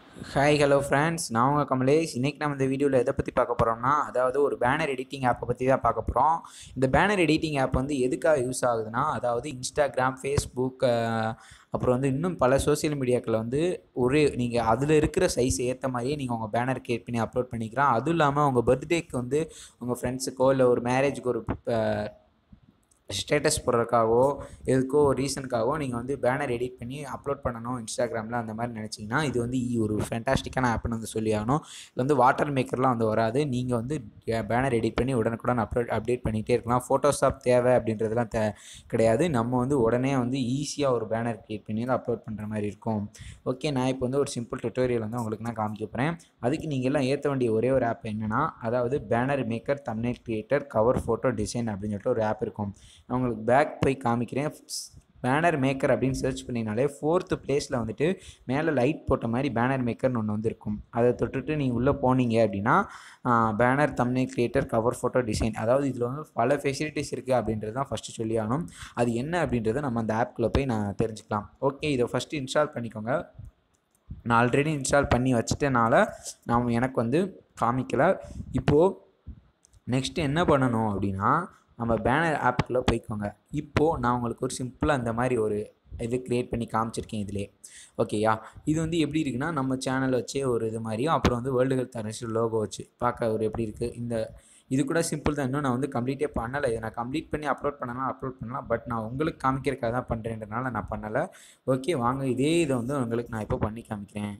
hi hello friends நான் உங்கள் கமலேஷ் இன்றைக்கி நம்ம இந்த வீடியோவில் எதை பற்றி பார்க்க போகிறோம்னா அதாவது ஒரு பேனர் எடிட்டிங் ஆப்பை பற்றி தான் பார்க்க போகிறோம் இந்த பேனர் எடிட்டிங் ஆப் வந்து எதுக்காக யூஸ் ஆகுதுன்னா அதாவது இன்ஸ்டாகிராம் ஃபேஸ்புக் அப்புறம் வந்து இன்னும் பல சோஷியல் மீடியாக்களில் வந்து ஒரு நீங்கள் அதில் இருக்கிற சைஸ் ஏற்ற மாதிரியே நீங்கள் உங்கள் பேனர் கிரியேட் பண்ணி அப்லோட் பண்ணிக்கலாம் அதுவும் இல்லாமல் உங்கள் பர்த்டேக்கு வந்து உங்கள் ஃப்ரெண்ட்ஸுக்கோ இல்லை ஒரு மேரேஜுக்கு ஒரு ஸ்டேட்டஸ் போடுறதுக்காகவோ எதுக்கோ ஒரு ரீசனுக்காகவோ நீங்கள் வந்து பேனர் எடிட் பண்ணி அப்லோட் பண்ணணும் இன்ஸ்டாகிராமில் அந்த மாதிரி நினச்சிங்கன்னா இது வந்து ஈ ஒரு ஃபேண்டாஸ்டிக்கான ஆப்னு வந்து சொல்லி ஆகணும் இது வந்து வாட்டர் மேக்கர்லாம் வந்து வராது நீங்கள் வந்து பேனர் எடிட் பண்ணி உடனுக்குடன் அப்லோட் அப்டேட் பண்ணிகிட்டே இருக்கலாம் ஃபோட்டோஷாப் தேவை அப்படின்றதுலாம் தே கிடையாது நம்ம வந்து உடனே வந்து ஈஸியாக ஒரு பேனர் க்ரியேட் பண்ணி வந்து அப்லோட் பண்ணுற மாதிரி இருக்கும் ஓகே நான் இப்போ வந்து ஒரு சிம்பிள் டுட்டோரியல் வந்து உங்களுக்கு நான் காமிக்க போகிறேன் அதுக்கு நீங்கள் எல்லாம் ஏற்ற வேண்டிய ஒரே ஒரு ஆப் என்னென்னா அதாவது banner maker thumbnail creator cover photo design அப்படின்னு சொல்லிட்டு ஒரு ஆப் இருக்கும் நான் உங்களுக்கு பேக் போய் காமிக்கிறேன் பேனர் மேக்கர் அப்படின்னு சர்ச் பண்ணினாலே ஃபோர்த்து பிளேஸில் வந்துட்டு மேலே லைட் போட்ட மாதிரி பேனர் மேக்கர்னு ஒன்று வந்து இருக்கும் அதை தொட்டுட்டு நீங்கள் உள்ளே போனீங்க அப்படின்னா பேனர் தம்னே கிரியேட்டர் கவர் ஃபோட்டோ டிசைன் அதாவது இதில் வந்து பல ஃபெசிலிட்டிஸ் இருக்குது அப்படின்றது தான் ஃபஸ்ட்டு சொல்லி ஆகணும் அது என்ன அப்படின்றத நம்ம அந்த ஆப்குள்ளே போய் நான் தெரிஞ்சுக்கலாம் ஓகே இதை ஃபஸ்ட்டு இன்ஸ்டால் பண்ணிக்கோங்க நான் ஆல்ரெடி இன்ஸ்டால் பண்ணி வச்சிட்டனால நான் எனக்கு வந்து காமிக்கலை இப்போது நெக்ஸ்ட்டு என்ன பண்ணணும் அப்படின்னா நம்ம பேனர் ஆப்புக்குள்ளே போய்க்கோங்க இப்போது நான் உங்களுக்கு ஒரு சிம்பிளாக இந்த மாதிரி ஒரு இது க்ரியேட் பண்ணி காமிச்சிருக்கேன் இதிலே ஓகேயா இது வந்து எப்படி இருக்குன்னா நம்ம சேனல் வச்சே ஒரு இது மாதிரியும் அப்புறம் வந்து வேர்ல்டு ஹெல்த் ஆர்கனைசேஷன் லோகோ வச்சு பார்க்க ஒரு எப்படி இருக்குது இந்த இது கூட சிம்பிள் தான் இன்னும் நான் வந்து கம்ப்ளீட்டே பண்ணலை இதை நான் கம்ப்ளீட் பண்ணி அப்லோட் பண்ணலாம் அப்லோட் பண்ணலாம் பட் நான் உங்களுக்கு காமிக்கிறதுக்காக தான் பண்ணுறேன்றனால நான் பண்ணலை ஓகே வாங்க இதே இதை வந்து உங்களுக்கு நான் இப்போ பண்ணி காமிக்கிறேன்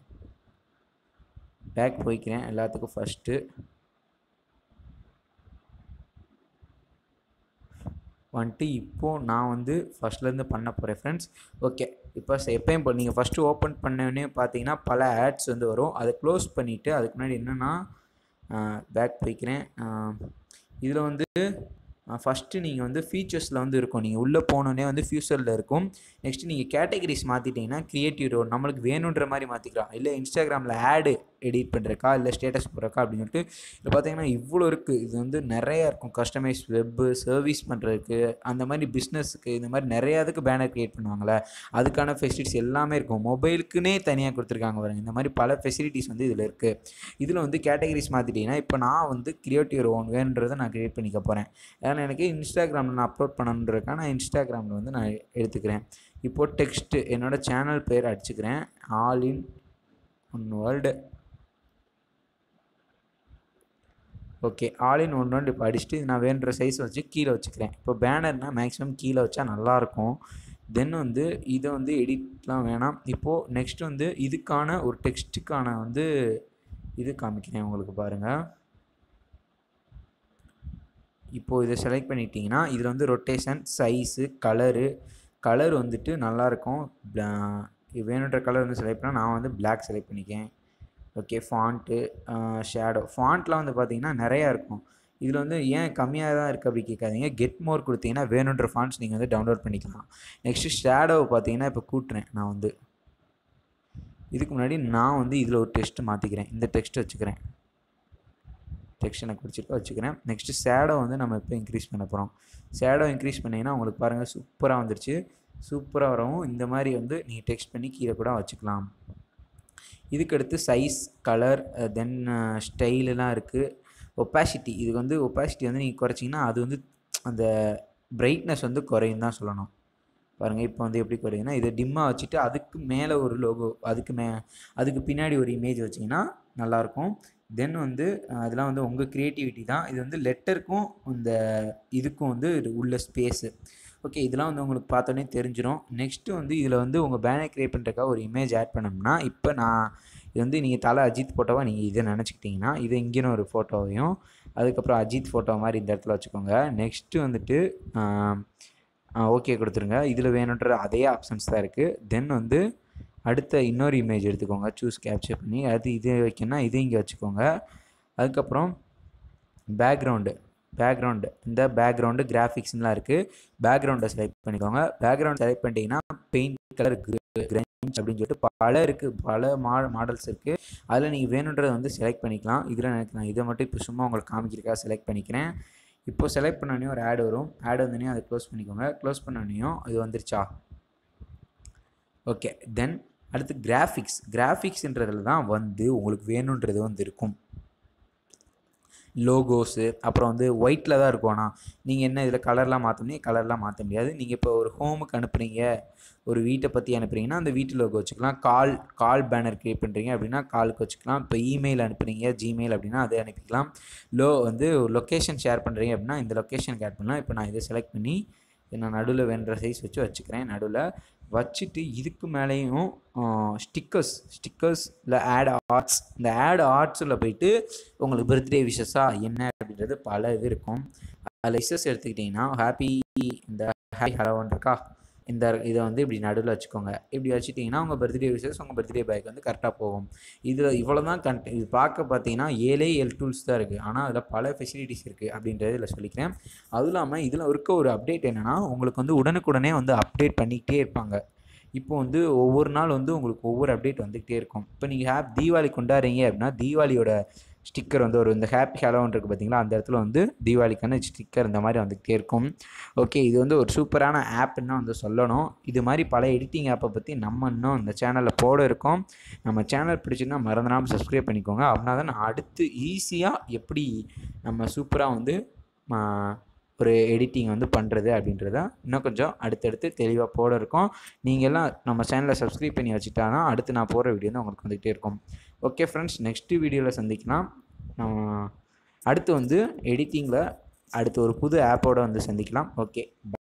பேக் போய்க்கிறேன் எல்லாத்துக்கும் ஃபஸ்ட்டு வந்துட்டு இப்போது நான் வந்து ஃபஸ்ட்லேருந்து பண்ண போகிறேன் ஃப்ரெண்ட்ஸ் ஓகே இப்போ எப்பயும் இப்போ நீங்கள் ஃபஸ்ட்டு ஓப்பன் பண்ணோடனே பார்த்தீங்கன்னா பல ஆட்ஸ் வந்து வரும் அதை க்ளோஸ் பண்ணிவிட்டு அதுக்கு முன்னாடி என்னென்னா பேக் போய்க்கிறேன் இதில் வந்து ஃபஸ்ட்டு நீங்கள் வந்து ஃபீச்சர்ஸில் வந்து இருக்கும் நீங்கள் உள்ளே போனோடனே வந்து ஃபியூச்சரில் இருக்கும் நெக்ஸ்ட்டு நீங்கள் கேட்டகரிஸ் மாற்றிட்டிங்கன்னா க்ரியேட்டிவ் ரோல் நம்மளுக்கு வேணுன்ற மாதிரி மாற்றிக்கலாம் இல்லை இன்ஸ்டாகிராமில் ஆடு எடிட் பண்ணுறக்கா இல்லை ஸ்டேட்டஸ் போடுறக்கா அப்படின்னு சொல்லிட்டு இதில் பார்த்தீங்கன்னா இவ்வளோ இருக்குது இது வந்து நிறையா இருக்கும் கஸ்டமைஸ் வெப்பு சர்வீஸ் பண்ணுறதுக்கு அந்த மாதிரி பிஸ்னஸுக்கு இந்த மாதிரி நிறையா இதுக்கு பேனர் க்ரியேட் பண்ணுவாங்களே அதுக்கான ஃபெசிலிட்டிஸ் எல்லாமே இருக்கும் மொபைலுக்குனே தனியாக கொடுத்துருக்காங்க பாருங்க இந்த மாதிரி பல ஃபெசிலிட்டிஸ் வந்து இதில் இருக்குது இதில் வந்து கேட்டகரிஸ் மாற்றிட்டிங்கன்னா இப்போ நான் வந்து க்ரியேட்டிவ் ரோன் வேணுன்றதை நான் க்ரியேட் பண்ணிக்க போகிறேன் ஏன்னா எனக்கு இன்ஸ்டாகிராமில் நான் அப்லோட் பண்ணணுன்றதுக்காக நான் இன்ஸ்டாகிராமில் வந்து நான் எடுத்துக்கிறேன் இப்போது டெக்ஸ்ட்டு என்னோடய சேனல் பேர் அடிச்சுக்கிறேன் all in one world okay all in one one இப்போ அடிச்சுட்டு நான் வேணுன்ற சைஸ் வச்சு கீழே வச்சுக்கிறேன் இப்போ பேனர்னால் மேக்ஸிமம் கீழே வச்சா நல்லாயிருக்கும் தென் வந்து இதை வந்து எடிட்லாம் வேணாம் இப்போது நெக்ஸ்ட் வந்து இதுக்கான ஒரு டெக்ஸ்ட்டுக்கான வந்து இது காமிக்கிறேன் உங்களுக்கு பாருங்கள் இப்போது இதை செலக்ட் பண்ணிட்டீங்கன்னா இதில் வந்து ரொட்டேஷன் சைஸு கலரு கலர் வந்துட்டு நல்லாயிருக்கும் வேணுன்ற கலர் வந்து செலக்ட் பண்ணால் நான் வந்து பிளாக் செலக்ட் பண்ணிக்கேன் ஓகே ஃபாண்ட்டு ஷேடோ ஃபாண்ட்லாம் வந்து பார்த்திங்கன்னா நிறையா இருக்கும் இதில் வந்து ஏன் கம்மியாக தான் இருக்குது அப்படி கேட்காதீங்க கெட் மோர் கொடுத்தீங்கன்னா வேணுன்ற ஃபாண்ட்ஸ் நீங்கள் வந்து டவுன்லோட் பண்ணிக்கலாம் நெக்ஸ்ட்டு ஷேடோவை பார்த்தீங்கன்னா இப்போ கூட்டுறேன் நான் வந்து இதுக்கு முன்னாடி நான் வந்து இதில் ஒரு டெஸ்ட்டு மாற்றிக்கிறேன் இந்த டெக்ஸ்ட் வச்சுக்கிறேன் டெக்ஸ்ட் எனக்கு பிடிச்சிருக்கா வச்சுக்கிறேன் நெக்ஸ்ட்டு ஷேடோ வந்து நம்ம இப்போ இன்க்ரீஸ் பண்ண போகிறோம் ஷேடோ இன்க்ரீஸ் பண்ணிங்கன்னா உங்களுக்கு பாருங்கள் சூப்பராக வந்துருச்சு சூப்பராக வரவும் இந்த மாதிரி வந்து நீங்கள் டெக்ஸ்ட் பண்ணி கீழே கூட வச்சுக்கலாம் இதுக்கடுத்து சைஸ் கலர் தென் ஸ்டைலெலாம் இருக்குது ஒப்பாசிட்டி இது வந்து ஒப்பாசிட்டி வந்து நீங்கள் குறைச்சிங்கன்னா அது வந்து அந்த பிரைட்னஸ் வந்து குறையும் தான் சொல்லணும் பாருங்கள் இப்போ வந்து எப்படி குறையுதுன்னா இதை டிம்மாக வச்சுட்டு அதுக்கு மேலே ஒரு லோகோ அதுக்கு மே அதுக்கு பின்னாடி ஒரு இமேஜ் வச்சிங்கன்னா நல்லாயிருக்கும் தென் வந்து அதெல்லாம் வந்து உங்கள் க்ரியேட்டிவிட்டி தான் இது வந்து லெட்டருக்கும் இந்த இதுக்கும் வந்து உள்ள ஸ்பேஸு ஓகே இதெல்லாம் வந்து உங்களுக்கு பார்த்தோன்னே தெரிஞ்சிடும் நெக்ஸ்ட்டு வந்து இதில் வந்து உங்கள் பேனர் க்ரியேட் பண்ணுறக்காக ஒரு இமேஜ் ஆட் பண்ணோம்னா இப்போ நான் இது வந்து நீங்கள் தலை அஜித் ஃபோட்டோவாக நீங்கள் இதை நினச்சிக்கிட்டிங்கன்னா இது இங்கேன்னு ஒரு ஃபோட்டோவையும் அதுக்கப்புறம் அஜித் ஃபோட்டோ மாதிரி இந்த இடத்துல வச்சுக்கோங்க நெக்ஸ்ட்டு வந்துட்டு ஓகே கொடுத்துருங்க இதில் வேணுன்ற அதே ஆப்ஷன்ஸ் தான் இருக்குது தென் வந்து அடுத்த இன்னொரு இமேஜ் எடுத்துக்கோங்க சூஸ் கேப்சர் பண்ணி அது இது வைக்கணும்னா இது இங்கே வச்சுக்கோங்க அதுக்கப்புறம் பேக்ரவுண்டு பேக்ரவுண்டு இந்த பேக்ரவுண்டு கிராஃபிக்ஸ்லாம் இருக்குது பேக்ரவுண்டை செலக்ட் பண்ணிக்கோங்க பேக்ரவுண்ட் செலக்ட் பண்ணிட்டீங்கன்னா பெயிண்ட் கலர் கிரன்ச் அப்படின்னு சொல்லிட்டு பல இருக்குது பல மா மாடல்ஸ் இருக்குது அதில் நீங்கள் வேணுன்றதை வந்து செலக்ட் பண்ணிக்கலாம் இதில் எனக்கு நான் இதை மட்டும் இப்போ சும்மா உங்களுக்கு காமிக்கிறக்காக செலக்ட் பண்ணிக்கிறேன் இப்போ செலக்ட் பண்ணோடனே ஒரு ஆட் வரும் ஆட் வந்தோடனே அதை க்ளோஸ் பண்ணிக்கோங்க க்ளோஸ் பண்ணோடனையும் இது வந்துருச்சா ஓகே தென் அடுத்து கிராஃபிக்ஸ் கிராஃபிக்ஸ்ன்றதுல தான் வந்து உங்களுக்கு வேணுன்றது வந்து இருக்கும் லோகோஸு அப்புறம் வந்து ஒயிட்டில் தான் இருக்கும் ஆனால் நீங்கள் என்ன இதில் கலர்லாம் மாற்ற முடியும் கலர்லாம் மாற்ற முடியாது நீங்கள் இப்போ ஒரு ஹோமுக்கு அனுப்புகிறீங்க ஒரு வீட்டை பற்றி அனுப்புகிறீங்கன்னா அந்த வீட்டு லோகோ வச்சுக்கலாம் கால் கால் பேனர் க்ரியேட் பண்ணுறீங்க அப்படின்னா காலுக்கு வச்சுக்கலாம் இப்போ இமெயில் அனுப்புகிறீங்க ஜிமெயில் அப்படின்னா அதை அனுப்பிக்கலாம் லோ வந்து லொக்கேஷன் ஷேர் பண்ணுறீங்க அப்படின்னா இந்த லொக்கேஷனுக்கு ஆட் பண்ணலாம் இப்போ நான் இதை செலக்ட் பண்ணி நான் நடுவில் வேணுற சைஸ் வச்சு வச்சுக்கிறேன் நடுவில் வச்சுட்டு இதுக்கு மேலேயும் ஸ்டிக்கர்ஸ் ஸ்டிக்கர்ஸ் இல்லை ஆட் ஆர்ட்ஸ் இந்த ஆட் ஆர்ட்ஸில் போயிட்டு உங்களுக்கு பர்த்டே விஷஸாக என்ன அப்படின்றது பல இது இருக்கும் அதில் விஷஸ் எடுத்துக்கிட்டிங்கன்னா ஹாப்பி இந்த ஹாப்பி ஹலோன் இருக்கா இந்த இதை வந்து இப்படி நடுவில் வச்சுக்கோங்க இப்படி வச்சுட்டிங்கன்னா உங்கள் பர்த்டே விஷஸ் உங்கள் பர்த்டே பேக் வந்து கரெக்டாக போகும் இதில் இவ்வளோ தான் கண்ட் இது பார்க்க பார்த்தீங்கன்னா ஏழே ஏழு டூல்ஸ் தான் இருக்குது ஆனால் அதில் பல ஃபெசிலிட்டிஸ் இருக்குது அப்படின்றது இதில் சொல்லிக்கிறேன் அதுவும் இல்லாமல் இதில் இருக்க ஒரு அப்டேட் என்னென்னா உங்களுக்கு வந்து உடனுக்குடனே வந்து அப்டேட் பண்ணிக்கிட்டே இருப்பாங்க இப்போ வந்து ஒவ்வொரு நாள் வந்து உங்களுக்கு ஒவ்வொரு அப்டேட் வந்துக்கிட்டே இருக்கும் இப்போ நீங்கள் ஹேப் தீபாவளி கொண்டாடுறீங்க அப்படின்னா தீபாவளியோட ஸ்டிக்கர் வந்து ஒரு இந்த ஹாப்பி ஹேலோன் இருக்குது பார்த்தீங்களா அந்த இடத்துல வந்து தீபாவளிக்கான ஸ்டிக்கர் இந்த மாதிரி வந்துக்கிட்டே இருக்கும் ஓகே இது வந்து ஒரு சூப்பரான ஆப்னு வந்து சொல்லணும் இது மாதிரி பல எடிட்டிங் ஆப்பை பற்றி நம்ம இன்னும் இந்த சேனலில் போட இருக்கோம் நம்ம சேனல் பிடிச்சிருந்தா மறந்துடாமல் சப்ஸ்கிரைப் பண்ணிக்கோங்க அப்படின்னா தான் நான் அடுத்து ஈஸியாக எப்படி நம்ம சூப்பராக வந்து ஒரு எடிட்டிங் வந்து பண்ணுறது அப்படின்றத இன்னும் கொஞ்சம் அடுத்தடுத்து தெளிவாக போட இருக்கோம் நீங்கள் எல்லாம் நம்ம சேனலை சப்ஸ்கிரைப் பண்ணி வச்சுட்டானா அடுத்து நான் போடுற வீடியோ தான் உங்களுக்கு வந்துகிட்டே இருக்கும் ஓகே ஃப்ரெண்ட்ஸ் நெக்ஸ்ட்டு வீடியோவில் சந்திக்கலாம் அடுத்து வந்து எடிட்டிங்கில் அடுத்து ஒரு புது ஆப்போடு வந்து சந்திக்கலாம் ஓகே